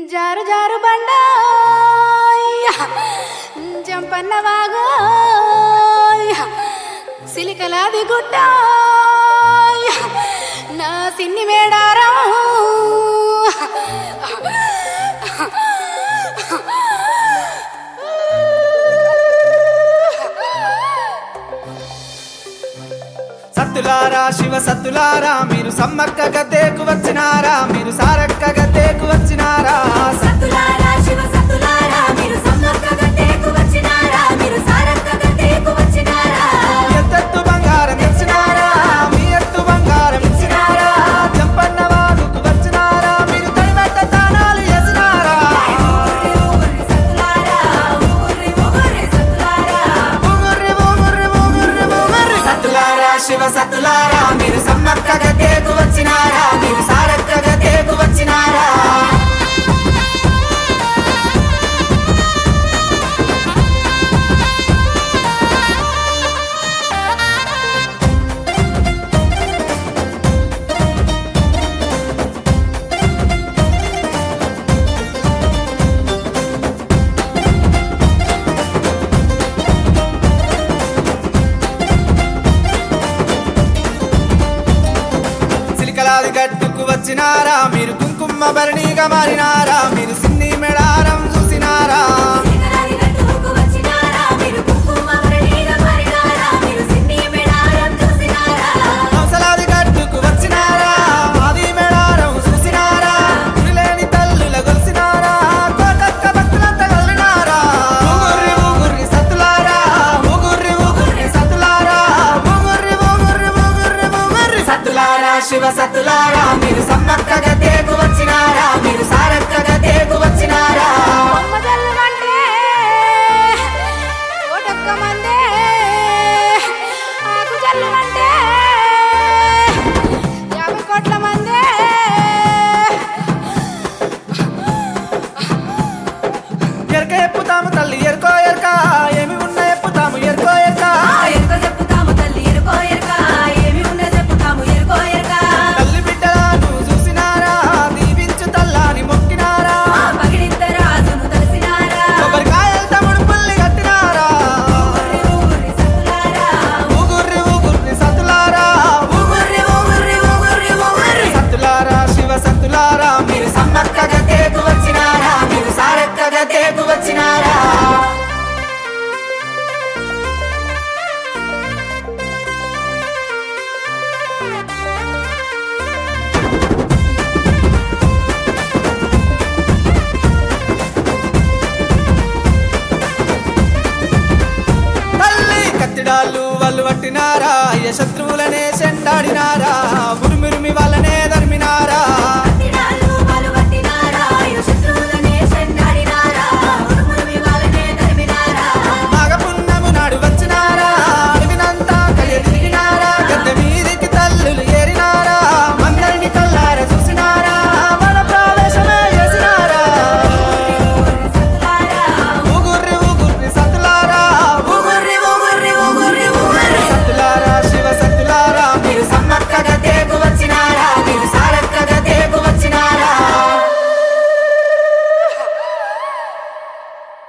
జారు జారు బండ జంపన్న వాగు సిలికలాది గుట్ట నా సిన్ని మేడారం సత్తులారా శివ సత్తులారా మీరు సమ్మక్క గద్దెకు వచ్చినారా మీరు సారక్క గద్దెకు వచ్చినారా సత్తులారా శివ సత్తులారా మీరు సమ్మక్క గద్దెకు వచ్చినారా మీరు సారక్క గద్దెకు వచ్చినారా ఎత్తెత్తు బంగారం ఇచ్చినారా మీ ఎత్తు బంగారం ఇచ్చినారా జంపన్న వాగుకు వచ్చినారా మీరు తడిమెట్ట తానాలు చేసినారా ఊగుర్రి ఊగుర్రి సత్తులారా ఊగుర్రి ఊగుర్రి సత్తులారా ఊగుర్రి ఊగుర్రి ఊగుర్రి ఊగుర్రి సత్తులారా శివ సత్తులారా మీరు సమ్మక్క గద్దెకు వచ్చినారా మీరు సారక్క గద్దెకు వచ్చినారా సిలికలాది గట్టుకు వచ్చినారా మీరు కుంకుమ భరణిగా మారినారా మీరు సిన్ని మెడారం చూసినారా సిగరాది గట్టుకు వచ్చినారా మీరు కుంకుమ వరడిగా మారినారా మీరు సిన్ని మేడారం చూసినారా హంసలాది గట్టుకు వచ్చినారా ఆది మెడారం చూసినారా లేని తల్లుల గొలిసినారా కోటక్క భక్తులంతా కలినారా ఊగుర్రి ఊగుర్రి సత్తులారా ఊగుర్రి ఊగుర్రి సత్తులారా ఊగుర్రి ఊగుర్రి ఊగుర్రి ఊగుర్రి సత్తులారా శివ సత్తులారా మీరు సమ్మక్క గద్దెకు వచ్చినారా మీరు సారక్క గద్దెకు వచ్చినారా బొమ్మ జల్లమంటే ఓటొక్క మందే ఆకు జల్లమంటే యాభై కోట్ల మందే ఎరక ఎప్పుతాము తల్లి ఎరుకో ఎరక